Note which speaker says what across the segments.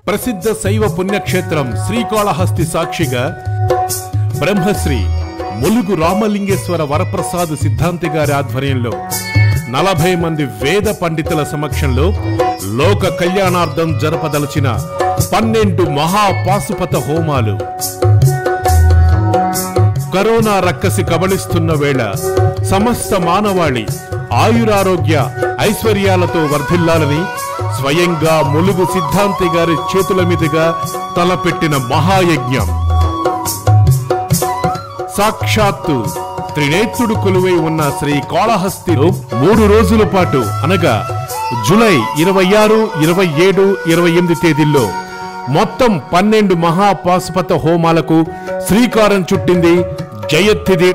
Speaker 1: ప్రసిద్ధ శైవ పుణ్యక్షేత్రం శ్రీకాళహస్తి సాక్షిగా బ్రహ్మశ్రీ ములుగు రామలింగేశ్వర వరప్రసాద్ సిద్ధాంతి గారి ఆధ్వర్యంలో నలభై మంది వేద పండితుల సమక్షంలో లోక కళ్యాణార్థం జరపదలచిన పన్నెండు మహాపాశుపత హోమాలు కరోనా రక్కసి కబళిస్తున్న వేళ సమస్త మానవాళి ఆయురారోగ్య ఐశ్వర్యాలతో వర్ధిల్లాలని స్వయంగా ములుగు సిద్ధాంతి గారి చేతుల మీదుగా తలపెట్టిన మహాయజ్ఞం సాక్షాత్తు త్రినేత్రుడు కొలువై ఉన్న శ్రీ కాళహస్తిలో మూడు రోజుల పాటు అనగా జూలై ఇరవై ఆరు ఇరవై ఏడు ఇరవై ఎనిమిది తేదీల్లో మొత్తం పన్నెండు మహాపాశుపత హోమాలకు శ్రీకారం చుట్టింది జయత్తిది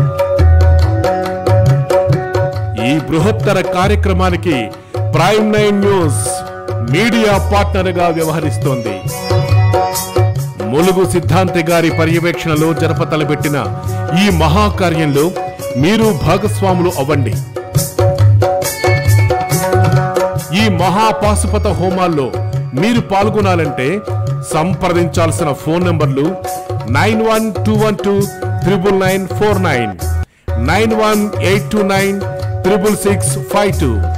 Speaker 1: ఈ బృహత్తర కార్యక్రమానికి Prime Nine News media partner గా వ్యవహరిస్తోంది ములుగు సిద్ధాంతి గారి పర్యవేక్షణలో జరపతలబెట్టిన ఈ మహాకార్యంలో మీరు భాగస్వాములు అవ్వండి ఈ మహాపాశుపత హోమాల్లో మీరు పాల్గొనాలంటే సంప్రదించాల్సిన ఫోన్ నంబర్లు nine one two one two triple nine four nine nine one eight two nine triple six five two